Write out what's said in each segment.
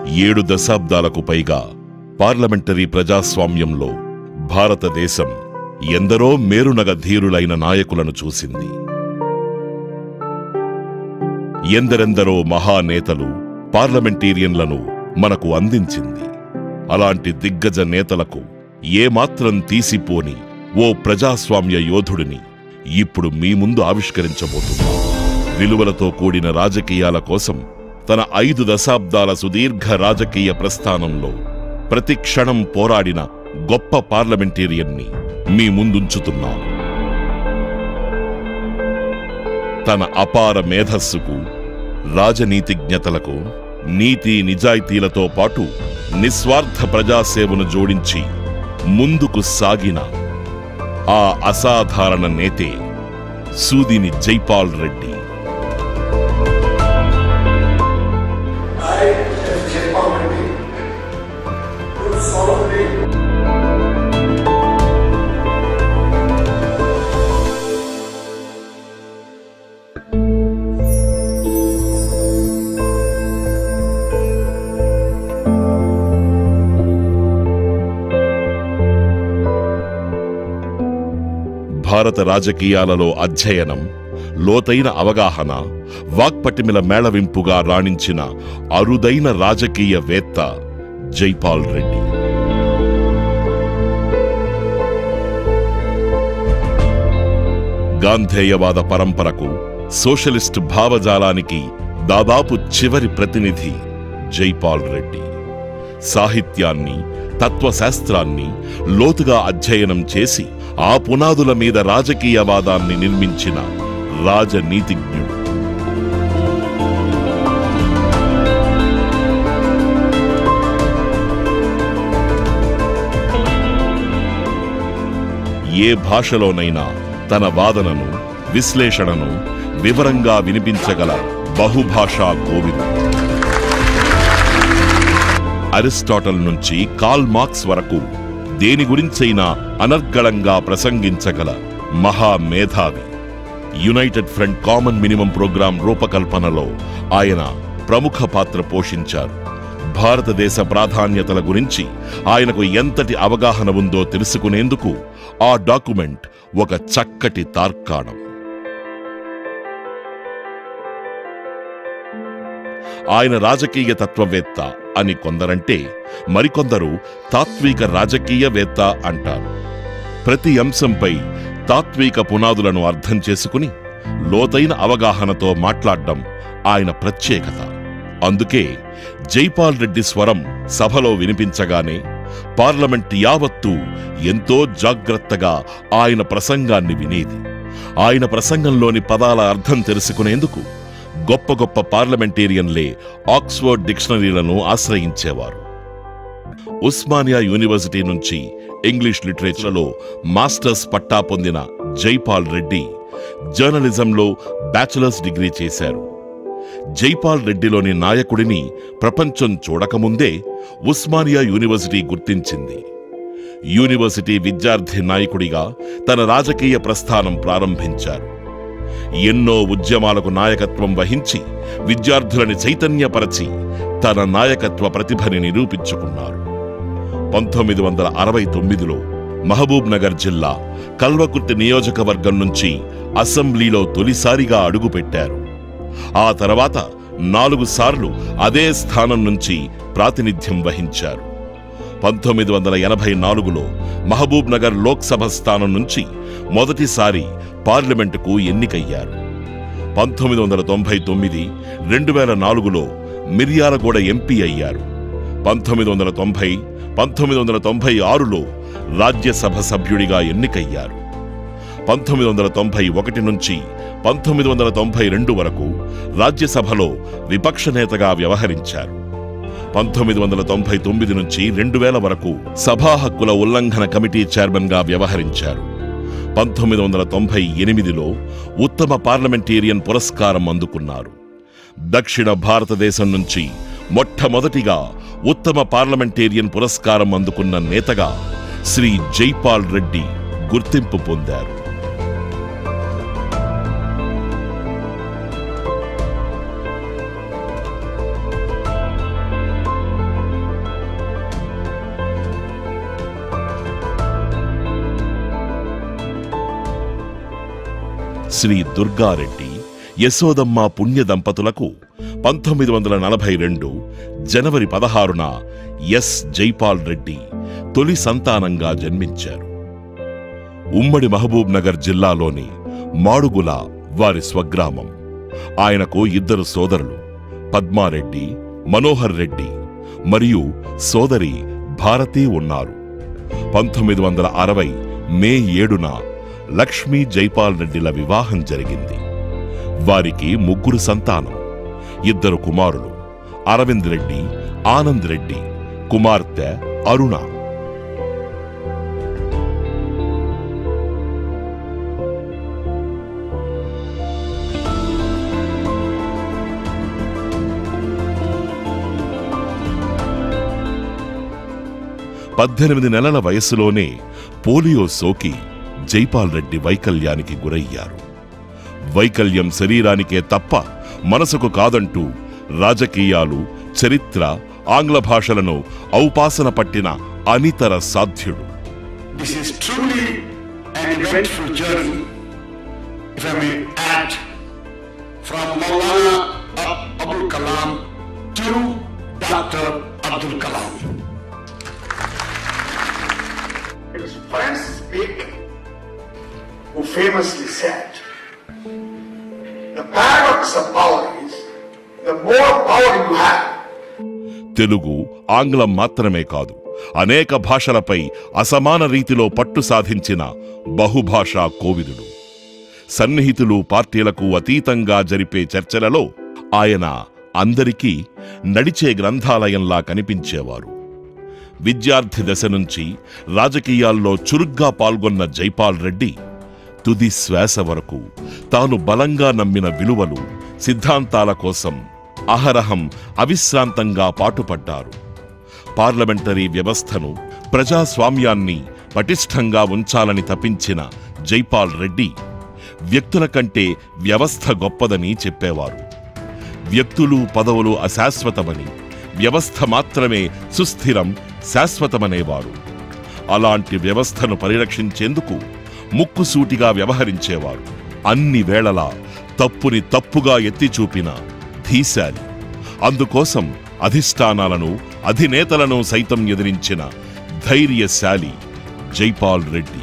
ఏడు దశాబ్దాలకు పైగా పార్లమెంటరీ ప్రజాస్వామ్యంలో భారతదేశం ఎందరో మేరునగ ధీరులైన నాయకులను చూసింది ఎందరెందరో మహానేతలు పార్లమెంటీరియన్లను మనకు అందించింది అలాంటి దిగ్గజ నేతలకు ఏమాత్రం తీసిపోని ఓ ప్రజాస్వామ్య యోధుడిని ఇప్పుడు మీ ముందు ఆవిష్కరించబోతున్నాం విలువలతో కూడిన రాజకీయాల కోసం తన ఐదు దశాబ్దాల సుదీర్ఘ రాజకీయ ప్రస్థానంలో ప్రతి క్షణం పోరాడిన గొప్ప పార్లమెంటేరియన్ని మీ ముందుంచుతున్నాం తన అపార మేధస్సుకు రాజనీతిజ్ఞతలకు నీతి నిజాయితీలతో పాటు నిస్వార్థ ప్రజాసేవను జోడించి ముందుకు సాగిన ఆ అసాధారణ నేతే సూదిని Jaipal Reddy I, as Jaypal Reddy, do solemnly భారత రాజకీయాలలో అధ్యయనం లోతైన అవగాహన వాక్పటిమిల మేళవింపుగా రాణించిన అరుదైన రాజకీయవేత్త జైపాల్ రెడ్డి గాంధేయవాద పరంపరకు సోషలిస్ట్ భావజాలానికి దాదాపు చివరి ప్రతినిధి జైపాల్ రెడ్డి సాహిత్యాన్ని తత్వశాస్త్రాన్ని లోతుగా అధ్యయనం చేసి ఆ పునాదుల మీద రాజకీయవాదాన్ని నిర్మించిన రాజనీతిజ్ఞుడు ఏ భాషలోనైనా తన వాదనను విశ్లేషణను వివరంగా వినిపించగల బహుభాషా కోవిదుడు అరిస్టాటల్ నుంచి కాల్ మార్క్స్ వరకు దేని గురించైనా అనర్గళంగా ప్రసంగించగల మహామేధావి united front common minimum programme రూపకల్పనలో ఆయన ప్రముఖ పాత్ర పోషించారు భారతదేశ ప్రాధాన్యతల గురించి ఆయనకు ఎంతటి అవగాహన ఉందో తెలుసుకునేందుకు ఆ డాక్యుమెంట్ ఒక చక్కటి తార్కాణం ఆయన రాజకీయ తత్వవేత్త అని కొందరంటే మరికొందరు తాత్విక రాజకీయవేత్త అంటారు ప్రతి అంశంపై తాత్విక పునాదులను అర్థం చేసుకుని లోతైన అవగాహనతో మాట్లాడడం ఆయన ప్రత్యేకత అందుకే జైపాల్ రెడ్డి స్వరం సభలో వినిపించగానే పార్లమెంట్ యావత్తూ ఎంతో జాగ్రత్తగా ఆయన ప్రసంగాన్ని వినేది ఆయన ప్రసంగంలోని పదాల అర్థం తెలుసుకునేందుకు గొప్ప గొప్ప పార్లమెంటేరియన్లే ఆక్స్ఫర్డ్ డిక్షనరీలను ఆశ్రయించేవారు ఉస్మానియా యూనివర్సిటీ నుంచి ఇంగ్లీష్ లిటరేచర్లో మాస్టర్స్ పట్టా పొందిన జైపాల్ రెడ్డి జర్నలిజంలో బ్యాచిలర్స్ డిగ్రీ చేశారు జైపాల్ రెడ్డిలోని నాయకుడిని ప్రపంచం చూడకముందే ఉస్మానియా యూనివర్సిటీ గుర్తించింది యూనివర్సిటీ విద్యార్థి నాయకుడిగా తన రాజకీయ ప్రస్థానం ప్రారంభించారు ఎన్నో ఉద్యమాలకు నాయకత్వం వహించి విద్యార్థులని చైతన్యపరచి తన నాయకత్వ ప్రతిభని నిరూపించుకున్నారు పంతొమ్మిది వందల అరవై తొమ్మిదిలో మహబూబ్ నగర్ జిల్లా కల్వకుర్తి నియోజకవర్గం నుంచి అసెంబ్లీలో తొలిసారిగా అడుగుపెట్టారు ఆ తర్వాత నాలుగు సార్లు అదే స్థానం నుంచి ప్రాతినిధ్యం వహించారు పంతొమ్మిది వందల ఎనభై నాలుగులో మహబూబ్ నగర్ లోక్సభ స్థానం నుంచి మొదటిసారి పార్లమెంటుకు ఎన్నికయ్యారు పంతొమ్మిది వందల తొంభై తొమ్మిది రెండు వేల నాలుగులో మిర్యాలగూడ ఎంపీ అయ్యారు పంతొమ్మిది వందల తొంభై పంతొమ్మిది వందల తొంభై ఆరులో రాజ్యసభ సభ్యుడిగా ఎన్నికయ్యారు పంతొమ్మిది వందల తొంభై ఒకటి నుంచి పంతొమ్మిది వందల తొంభై రెండు వరకు రాజ్యసభలో విపక్ష నేతగా వ్యవహరించారు పంతొమ్మిది వందల తొంభై తొమ్మిది నుంచి రెండు వేల వరకు సభా హక్కుల ఉల్లంఘన కమిటీ చైర్మన్గా వ్యవహరించారు పంతొమ్మిది వందల తొంభై ఎనిమిదిలో ఉత్తమ పార్లమెంటేరియన్ పురస్కారం అందుకున్నారు దక్షిణ భారతదేశం నుంచి మొట్టమొదటిగా ఉత్తమ పార్లమెంటేరియన్ పురస్కారం అందుకున్న నేతగా శ్రీ జైపాల్ రెడ్డి గుర్తింపు పొందారు శ్రీ దుర్గారెడ్డి యశోదమ్మ పుణ్య దంపతులకు పంతొమ్మిది వందల నలభై రెండు జనవరి పదహారున ఎస్ జైపాల్ రెడ్డి తొలి సంతానంగా జన్మించారు ఉమ్మడి మహబూబ్ నగర్ జిల్లాలోని మాడుగుల వారి స్వగ్రామం ఆయనకు ఇద్దరు సోదరులు పద్మారెడ్డి మనోహర్ రెడ్డి మరియు సోదరి భారతి ఉన్నారు పంతొమ్మిది వందల అరవై మే ఏడున లక్ష్మీ జైపాల్ రెడ్డిల వివాహం జరిగింది వారికి ముగ్గురు సంతానం ఇద్దరు కుమారులు అరవింద్ రెడ్డి ఆనంద్ రెడ్డి కుమార్తె అరుణ పద్దెనిమిది నెలల వయస్సులోనే పోలియో సోకి జైపాల్ రెడ్డి వైకల్యానికి గురయ్యారు వైకల్యం శరీరానికే తప్ప మనసుకు కాదంటూ రాజకీయాలు చరిత్ర ఆంగ్ల భాషలను ఔపాసన పట్టిన అనితర సాధ్యుడు This is truly an eventful journey, if I may add, from Maulana Ab- Abdul Kalam to Dr. Abdul Kalam. It was Francis Bacon who famously said, The paradox of power is the more power you have, Telugu ఆంగ్లం మాత్రమే కాదు అనేక భాషలపై అసమాన రీతిలో పట్టు సాధించిన బహుభాషా కోవిదుడు సన్నిహితులు పార్టీలకు అతీతంగా జరిపే చర్చలలో ఆయన అందరికీ నడిచే గ్రంథాలయంలా కనిపించేవారు విద్యార్థి దశ నుంచి రాజకీయాల్లో చురుగ్గా పాల్గొన్న జైపాల్ రెడ్డి తుది శ్వాస వరకు తాను బలంగా నమ్మిన విలువలు సిద్ధాంతాల కోసం అహరహం అవిశ్రాంతంగా పాటుపడ్డారు పార్లమెంటరీ వ్యవస్థను ప్రజాస్వామ్యాన్ని పటిష్టంగా ఉంచాలని తపించిన జైపాల్ రెడ్డి వ్యక్తుల కంటే వ్యవస్థ గొప్పదని చెప్పేవారు వ్యక్తులు పదవులు అశాశ్వతమని వ్యవస్థ మాత్రమే సుస్థిరం శాశ్వతమనేవారు అలాంటి వ్యవస్థను పరిరక్షించేందుకు ముక్కుసూటిగా వ్యవహరించేవారు అన్ని వేళలా తప్పుని తప్పుగా ఎత్తి చూపిన ధీశాలి అందుకోసం అధిష్టానాలను అధినేతలను సైతం ఎదిరించిన ధైర్యశాలి జైపాల్ రెడ్డి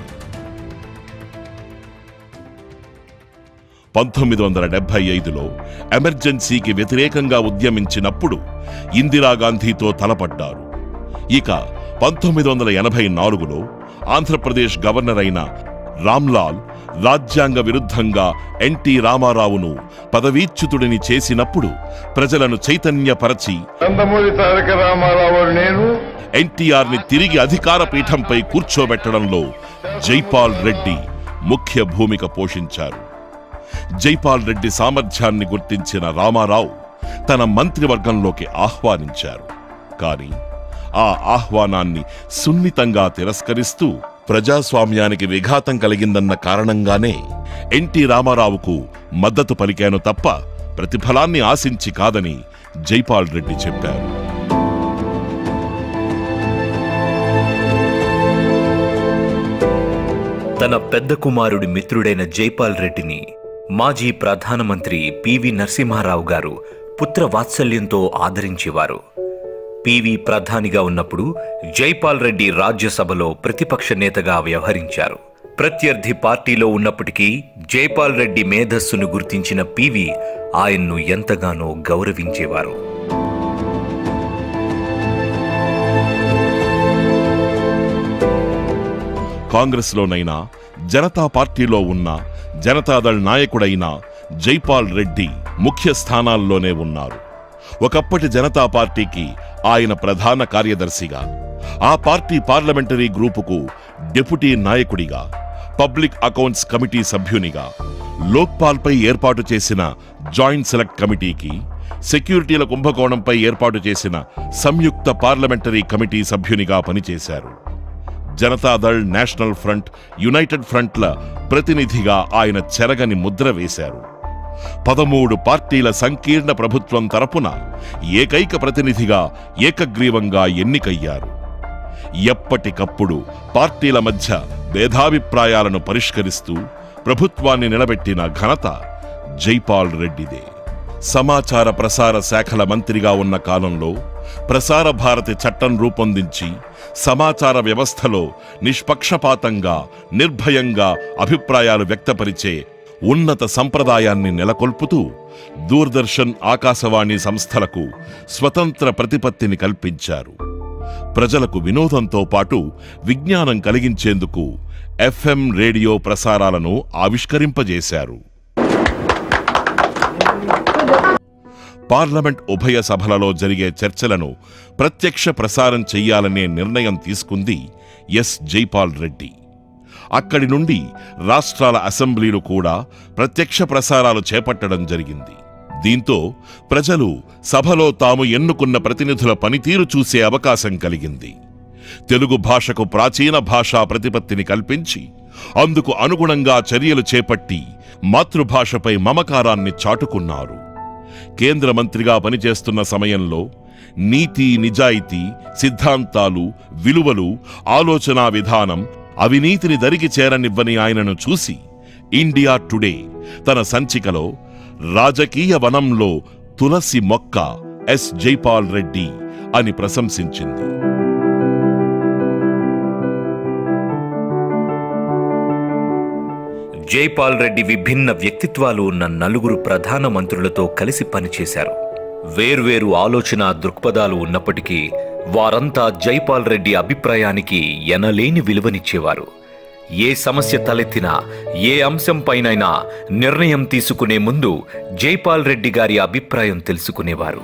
పంతొమ్మిది వందల డెబ్బై ఐదులో ఎమర్జెన్సీకి వ్యతిరేకంగా ఉద్యమించినప్పుడు ఇందిరాగాంధీతో తలపడ్డారు ఇక పంతొమ్మిది వందల ఎనభై నాలుగులో ఆంధ్రప్రదేశ్ గవర్నర్ అయిన రామ్లాల్ రాజ్యాంగ విరుద్ధంగా ఎన్టీ రామారావును పదవీచ్యుతుడిని చేసినప్పుడు ప్రజలను చైతన్యపరచి నందమూరి తారక రామారావు నేను ఎన్టీఆర్ ని తిరిగి అధికార పీఠంపై కూర్చోబెట్టడంలో జైపాల్ రెడ్డి ముఖ్య భూమిక పోషించారు జైపాల్ రెడ్డి సామర్థ్యాన్ని గుర్తించిన రామారావు తన మంత్రివర్గంలోకి ఆహ్వానించారు కానీ ఆ ఆహ్వానాన్ని సున్నితంగా తిరస్కరిస్తూ ప్రజాస్వామ్యానికి విఘాతం కలిగిందన్న కారణంగానే ఎన్టీ రామారావుకు మద్దతు పలికాను తప్ప ప్రతిఫలాన్ని ఆశించి కాదని జైపాల్ రెడ్డి చెప్పారు తన పెద్ద కుమారుడి మిత్రుడైన జైపాల్ రెడ్డిని మాజీ ప్రధానమంత్రి పివి నరసింహారావు గారు పుత్ర వాత్సల్యంతో ఆదరించేవారు పివి ప్రధానిగా ఉన్నప్పుడు జైపాల్ రెడ్డి రాజ్యసభలో ప్రతిపక్ష నేతగా వ్యవహరించారు ప్రత్యర్థి పార్టీలో ఉన్నప్పటికీ జైపాల్ రెడ్డి మేధస్సును గుర్తించిన పివి ఆయన్ను ఎంతగానో గౌరవించేవారు కాంగ్రెస్లోనైనా జనతా పార్టీలో ఉన్న జనతాదళ్ నాయకుడైన జైపాల్ రెడ్డి ముఖ్య స్థానాల్లోనే ఉన్నారు ఒకప్పటి జనతా పార్టీకి ఆయన ప్రధాన కార్యదర్శిగా ఆ పార్టీ పార్లమెంటరీ గ్రూపుకు డెప్యూటీ నాయకుడిగా పబ్లిక్ అకౌంట్స్ కమిటీ సభ్యునిగా లోక్పాల్పై ఏర్పాటు చేసిన జాయింట్ సెలెక్ట్ కమిటీకి సెక్యూరిటీల కుంభకోణంపై ఏర్పాటు చేసిన సంయుక్త పార్లమెంటరీ కమిటీ సభ్యునిగా పనిచేశారు జనతాదళ్ నేషనల్ ఫ్రంట్ యునైటెడ్ ఫ్రంట్ల ప్రతినిధిగా ఆయన చెరగని ముద్ర వేశారు పదమూడు పార్టీల సంకీర్ణ ప్రభుత్వం తరపున ఏకైక ప్రతినిధిగా ఏకగ్రీవంగా ఎన్నికయ్యారు ఎప్పటికప్పుడు పార్టీల మధ్య భేదాభిప్రాయాలను పరిష్కరిస్తూ ప్రభుత్వాన్ని నిలబెట్టిన ఘనత జైపాల్ రెడ్డిదే సమాచార ప్రసార శాఖల మంత్రిగా ఉన్న కాలంలో ప్రసార భారతి చట్టం రూపొందించి సమాచార వ్యవస్థలో నిష్పక్షపాతంగా నిర్భయంగా అభిప్రాయాలు వ్యక్తపరిచే ఉన్నత సంప్రదాయాన్ని నెలకొల్పుతూ దూరదర్శన్ ఆకాశవాణి సంస్థలకు స్వతంత్ర ప్రతిపత్తిని కల్పించారు ప్రజలకు వినోదంతో పాటు విజ్ఞానం కలిగించేందుకు ఎఫ్ఎం రేడియో ప్రసారాలను ఆవిష్కరింపజేశారు పార్లమెంట్ ఉభయ సభలలో జరిగే చర్చలను ప్రత్యక్ష ప్రసారం చెయ్యాలనే నిర్ణయం తీసుకుంది ఎస్ జైపాల్ రెడ్డి అక్కడి నుండి రాష్ట్రాల అసెంబ్లీలు కూడా ప్రత్యక్ష ప్రసారాలు చేపట్టడం జరిగింది దీంతో ప్రజలు సభలో తాము ఎన్నుకున్న ప్రతినిధుల పనితీరు చూసే అవకాశం కలిగింది తెలుగు భాషకు ప్రాచీన భాషా ప్రతిపత్తిని కల్పించి అందుకు అనుగుణంగా చర్యలు చేపట్టి మాతృభాషపై మమకారాన్ని చాటుకున్నారు కేంద్ర మంత్రిగా పనిచేస్తున్న సమయంలో నీతి నిజాయితీ సిద్ధాంతాలు విలువలు ఆలోచనా విధానం అవినీతిని దరికి చేరనివ్వని ఆయనను చూసి ఇండియా టుడే తన సంచికలో రాజకీయ వనంలో తులసి మొక్క ఎస్ జైపాల్ రెడ్డి అని ప్రశంసించింది జైపాల్ రెడ్డి విభిన్న వ్యక్తిత్వాలు ఉన్న నలుగురు ప్రధాన మంత్రులతో కలిసి పనిచేశారు వేర్వేరు ఆలోచన దృక్పథాలు ఉన్నప్పటికీ వారంతా జైపాల్ రెడ్డి అభిప్రాయానికి ఎనలేని విలువనిచ్చేవారు ఏ సమస్య తలెత్తినా ఏ అంశంపైనైనా నిర్ణయం తీసుకునే ముందు జైపాల్ రెడ్డి గారి అభిప్రాయం తెలుసుకునేవారు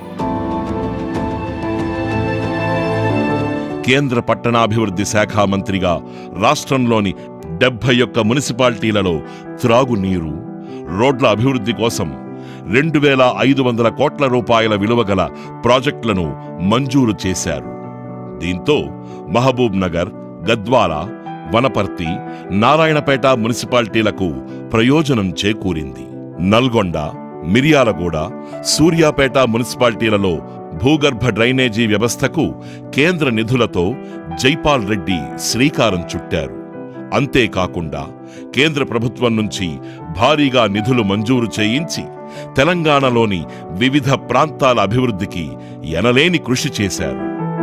కేంద్ర పట్టణాభివృద్ధి శాఖ మంత్రిగా రాష్ట్రంలోని డెబ్బై ఒక్క మున్సిపాలిటీలలో త్రాగునీరు రోడ్ల అభివృద్ధి కోసం రెండు వేల ఐదు వందల కోట్ల రూపాయల విలువ గల ప్రాజెక్టులను మంజూరు చేశారు దీంతో మహబూబ్ నగర్ గద్వాల వనపర్తి నారాయణపేట మున్సిపాలిటీలకు ప్రయోజనం చేకూరింది నల్గొండ మిర్యాలగూడ సూర్యాపేట మున్సిపాలిటీలలో భూగర్భ డ్రైనేజీ వ్యవస్థకు కేంద్ర నిధులతో జైపాల్ రెడ్డి శ్రీకారం చుట్టారు అంతేకాకుండా కేంద్ర ప్రభుత్వం నుంచి భారీగా నిధులు మంజూరు చేయించి తెలంగాణలోని వివిధ ప్రాంతాల అభివృద్ధికి ఎనలేని కృషి చేశారు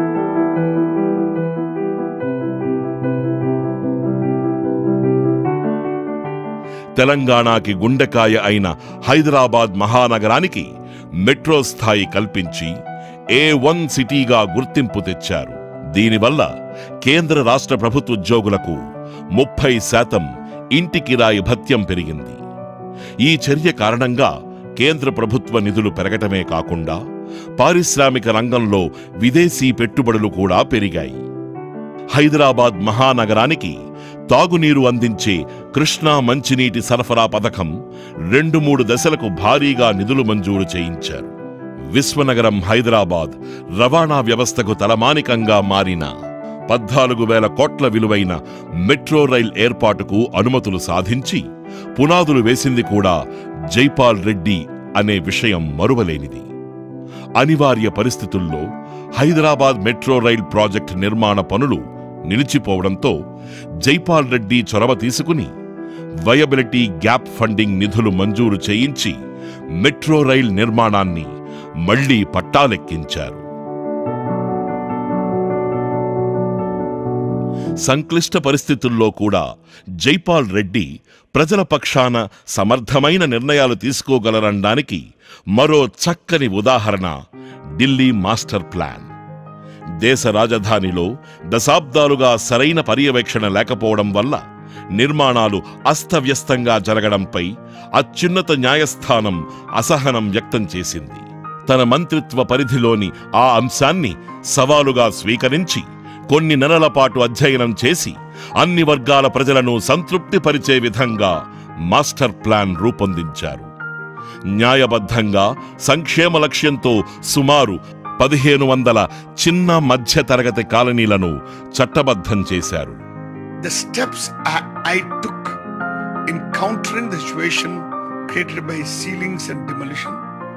తెలంగాణకి గుండెకాయ అయిన హైదరాబాద్ మహానగరానికి మెట్రో స్థాయి కల్పించి ఏ వన్ సిటీగా గుర్తింపు తెచ్చారు దీనివల్ల కేంద్ర రాష్ట్ర ప్రభుత్వ ఉద్యోగులకు ముప్పై శాతం ఇంటి కిరాయి భత్యం పెరిగింది ఈ చర్య కారణంగా కేంద్ర ప్రభుత్వ నిధులు పెరగటమే కాకుండా పారిశ్రామిక రంగంలో విదేశీ పెట్టుబడులు కూడా పెరిగాయి హైదరాబాద్ మహానగరానికి తాగునీరు అందించే కృష్ణా మంచినీటి సరఫరా పథకం రెండు మూడు దశలకు భారీగా నిధులు మంజూరు చేయించారు విశ్వనగరం హైదరాబాద్ రవాణా వ్యవస్థకు తలమానికంగా మారిన పద్నాలుగు వేల కోట్ల విలువైన మెట్రో రైల్ ఏర్పాటుకు అనుమతులు సాధించి పునాదులు వేసింది కూడా జైపాల్ రెడ్డి అనే విషయం మరువలేనిది అనివార్య పరిస్థితుల్లో హైదరాబాద్ మెట్రో రైల్ ప్రాజెక్ట్ నిర్మాణ పనులు నిలిచిపోవడంతో జైపాల్ రెడ్డి చొరవ తీసుకుని వయబిలిటీ గ్యాప్ ఫండింగ్ నిధులు మంజూరు చేయించి మెట్రో రైల్ నిర్మాణాన్ని మళ్లీ పట్టాలెక్కించారు సంక్లిష్ట పరిస్థితుల్లో కూడా జైపాల్ రెడ్డి ప్రజల పక్షాన సమర్థమైన నిర్ణయాలు తీసుకోగలరనడానికి మరో చక్కని ఉదాహరణ ఢిల్లీ మాస్టర్ ప్లాన్ దేశ రాజధానిలో దశాబ్దాలుగా సరైన పర్యవేక్షణ లేకపోవడం వల్ల నిర్మాణాలు అస్తవ్యస్తంగా జరగడంపై అత్యున్నత న్యాయస్థానం అసహనం వ్యక్తం చేసింది తన మంత్రిత్వ పరిధిలోని ఆ అంశాన్ని సవాలుగా స్వీకరించి కొన్ని నెలల పాటు అధ్యయనం చేసి అన్ని వర్గాల ప్రజలను సంతృప్తిపరిచే విధంగా మాస్టర్ ప్లాన్ రూపొందించారు న్యాయబద్ధంగా సంక్షేమ లక్ష్యంతో సుమారు పదిహేను వందల చిన్న మధ్య తరగతి కాలనీలను చట్టబద్ధం చేశారు the steps I, I took in countering the situation created by ceilings and demolition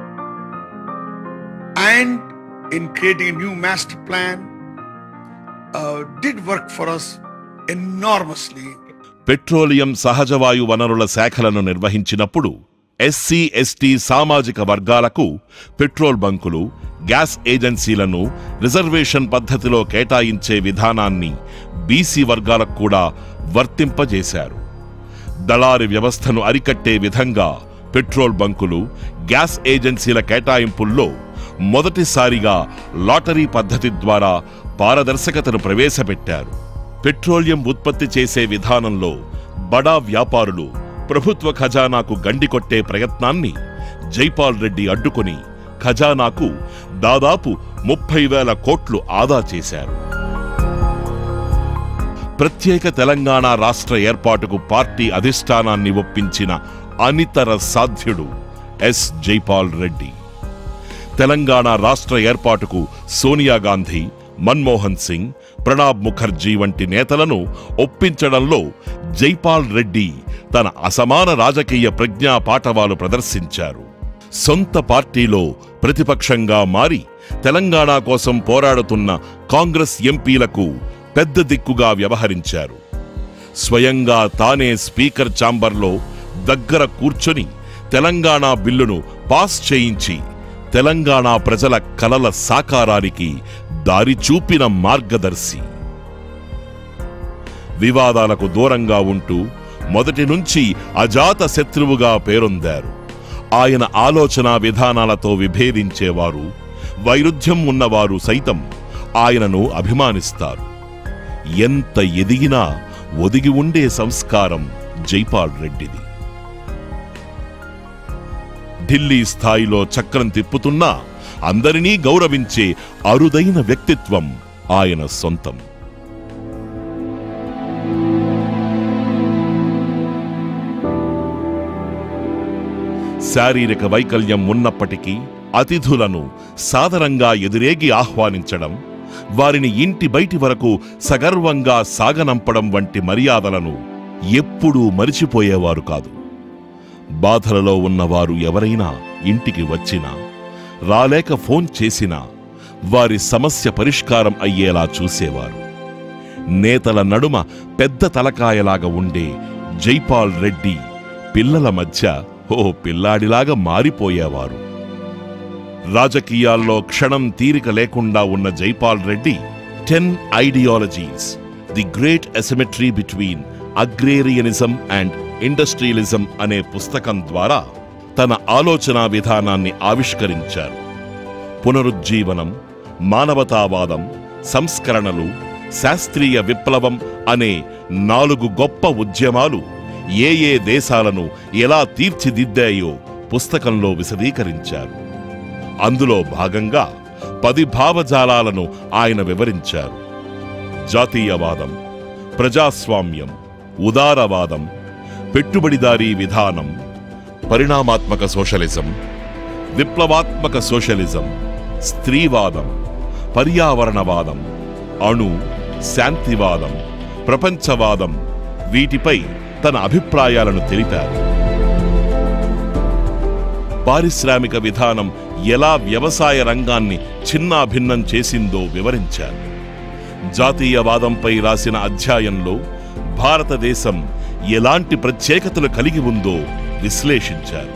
and in creating a new master plan uh, did work for us enormously. Petroleum సహజవాయు వనరుల శాఖలను నిర్వహించినప్పుడు ఎస్సీ ఎస్టీ సామాజిక వర్గాలకు పెట్రోల్ బంకులు gas ఏజెన్సీలను reservation పద్ధతిలో కేటాయించే విధానాన్ని బీసీ వర్గాలకు కూడా వర్తింపజేశారు దళారి వ్యవస్థను అరికట్టే విధంగా పెట్రోల్ బంకులు గ్యాస్ ఏజెన్సీల కేటాయింపుల్లో మొదటిసారిగా లాటరీ పద్ధతి ద్వారా పారదర్శకతను ప్రవేశపెట్టారు పెట్రోలియం ఉత్పత్తి చేసే విధానంలో బడా వ్యాపారులు ప్రభుత్వ ఖజానాకు గండికొట్టే ప్రయత్నాన్ని జైపాల్ రెడ్డి అడ్డుకొని ఖజానాకు దాదాపు ముప్పై వేల కోట్లు ఆదా చేశారు ప్రత్యేక తెలంగాణ రాష్ట్ర ఏర్పాటుకు పార్టీ అధిష్టానాన్ని ఒప్పించిన అనితర సాధ్యుడు ఎస్ జైపాల్ రెడ్డి తెలంగాణ రాష్ట్ర ఏర్పాటుకు సోనియా గాంధీ మన్మోహన్ సింగ్ ప్రణబ్ ముఖర్జీ వంటి నేతలను ఒప్పించడంలో జైపాల్ రెడ్డి తన అసమాన రాజకీయ ప్రజ్ఞా పాఠవాలు ప్రదర్శించారు సొంత పార్టీలో ప్రతిపక్షంగా మారి తెలంగాణ కోసం పోరాడుతున్న కాంగ్రెస్ ఎంపీలకు పెద్ద దిక్కుగా వ్యవహరించారు స్వయంగా తానే స్పీకర్ ఛాంబర్లో దగ్గర కూర్చొని తెలంగాణ బిల్లును పాస్ చేయించి తెలంగాణ ప్రజల కలల సాకారానికి దారి చూపిన మార్గదర్శి వివాదాలకు దూరంగా ఉంటూ మొదటి నుంచి అజాత శత్రువుగా పేరొందారు ఆయన ఆలోచన విధానాలతో విభేదించేవారు వైరుధ్యం ఉన్నవారు సైతం ఆయనను అభిమానిస్తారు ఎంత ఎదిగినా ఒదిగి ఉండే సంస్కారం జైపాల్ రెడ్డిది ఢిల్లీ స్థాయిలో చక్రం తిప్పుతున్నా అందరినీ గౌరవించే అరుదైన వ్యక్తిత్వం ఆయన సొంతం శారీరక వైకల్యం ఉన్నప్పటికీ అతిథులను సాదరంగా ఎదురేగి ఆహ్వానించడం వారిని ఇంటి బయటి వరకు సగర్వంగా సాగనంపడం వంటి మర్యాదలను ఎప్పుడూ మరిచిపోయేవారు కాదు బాధలలో ఉన్నవారు ఎవరైనా ఇంటికి వచ్చినా రాలేక ఫోన్ చేసినా వారి సమస్య పరిష్కారం అయ్యేలా చూసేవారు నేతల నడుమ పెద్ద తలకాయలాగా ఉండే జైపాల్ రెడ్డి పిల్లల మధ్య ఓ పిల్లాడిలాగా మారిపోయేవారు రాజకీయాల్లో క్షణం తీరిక లేకుండా ఉన్న Jaipal Reddy ten ideologies the great asymmetry between agrarianism and industrialism అనే పుస్తకం ద్వారా తన ఆలోచనా విధానాన్ని ఆవిష్కరించారు పునరుజ్జీవనం మానవతావాదం సంస్కరణలు శాస్త్రీయ విప్లవం అనే నాలుగు గొప్ప ఉద్యమాలు ఏ ఏ దేశాలను ఎలా తీర్చిదిద్దాయో పుస్తకంలో విశదీకరించారు అందులో భాగంగా పది భావజాలాలను ఆయన వివరించారు జాతీయవాదం ప్రజాస్వామ్యం ఉదారవాదం పెట్టుబడిదారీ విధానం పరిణామాత్మక సోషలిజం విప్లవాత్మక సోషలిజం స్త్రీవాదం పర్యావరణవాదం అణు శాంతివాదం ప్రపంచవాదం వీటిపై తన అభిప్రాయాలను తెలిపారు పారిశ్రామిక విధానం ఎలా వ్యవసాయ రంగాన్ని చిన్నాభిన్నం చేసిందో వివరించారు జాతీయవాదంపై రాసిన అధ్యాయంలో భారతదేశం ఎలాంటి ప్రత్యేకతలు కలిగి ఉందో విశ్లేషించారు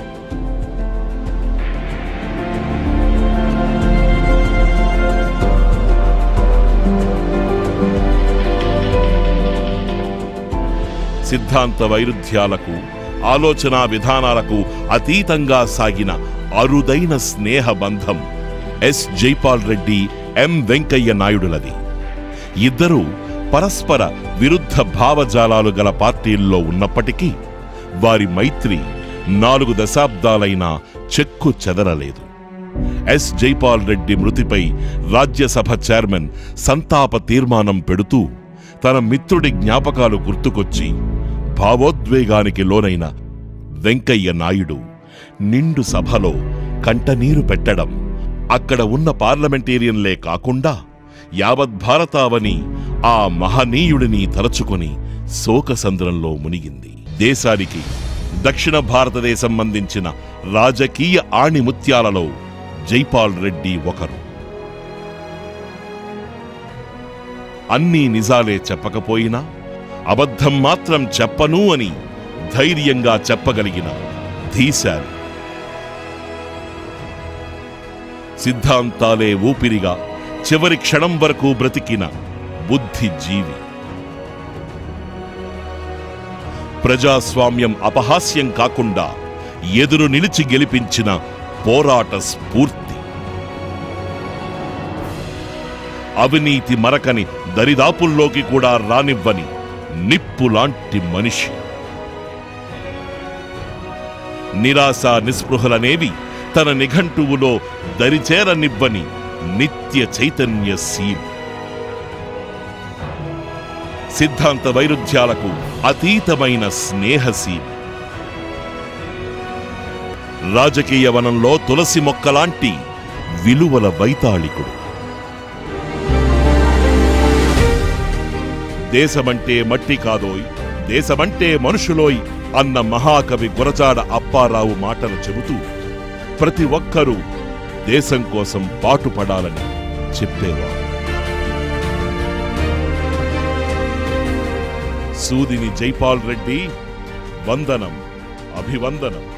సిద్ధాంత వైరుధ్యాలకు ఆలోచనా విధానాలకు అతీతంగా సాగిన అరుదైన స్నేహ బంధం ఎస్ జైపాల్ రెడ్డి ఎం వెంకయ్య నాయుడులది ఇద్దరూ పరస్పర విరుద్ధ భావజాలాలు గల పార్టీల్లో ఉన్నప్పటికీ వారి మైత్రి నాలుగు దశాబ్దాలైనా చెక్కు చెదరలేదు ఎస్ జైపాల్ రెడ్డి మృతిపై రాజ్యసభ చైర్మన్ సంతాప తీర్మానం పెడుతూ తన మిత్రుడి జ్ఞాపకాలు గుర్తుకొచ్చి భావోద్వేగానికి లోనైన వెంకయ్య నాయుడు నిండు సభలో కంటనీరు పెట్టడం అక్కడ ఉన్న పార్లమెంటేరియన్లే కాకుండా యావత్ భారతావని ఆ మహనీయుడిని తలచుకొని శోకసంద్రంలో మునిగింది దేశానికి దక్షిణ భారతదేశం అందించిన రాజకీయ ఆణిముత్యాలలో జైపాల్ రెడ్డి ఒకరు అన్నీ నిజాలే చెప్పకపోయినా అబద్ధం మాత్రం చెప్పను అని ధైర్యంగా చెప్పగలిగిన ధీశాలి సిద్ధాంతాలే ఊపిరిగా చివరి క్షణం వరకు బ్రతికిన బుద్ధిజీవి ప్రజాస్వామ్యం అపహాస్యం కాకుండా ఎదురు నిలిచి గెలిపించిన పోరాట స్ఫూర్తి అవినీతి మరకని దరిదాపుల్లోకి కూడా రానివ్వని నిప్పులాంటి మనిషి నిరాశ నిస్పృహలనేవి తన నిఘంటువులో దరిచేరనివ్వని నిత్య చైతన్య సీమ సిద్ధాంత వైరుధ్యాలకు అతీతమైన స్నేహసీమ రాజకీయ వనంలో తులసి మొక్కలాంటి విలువల వైతాళికుడు దేశమంటే మట్టి కాదోయ్ దేశమంటే మనుషులోయ్ అన్న మహాకవి గురజాడ అప్పారావు మాటలు చెబుతూ ప్రతి ఒక్కరూ దేశం కోసం పాటుపడాలని చెప్పేవారు సూదిని జైపాల్ రెడ్డి వందనం అభివందనం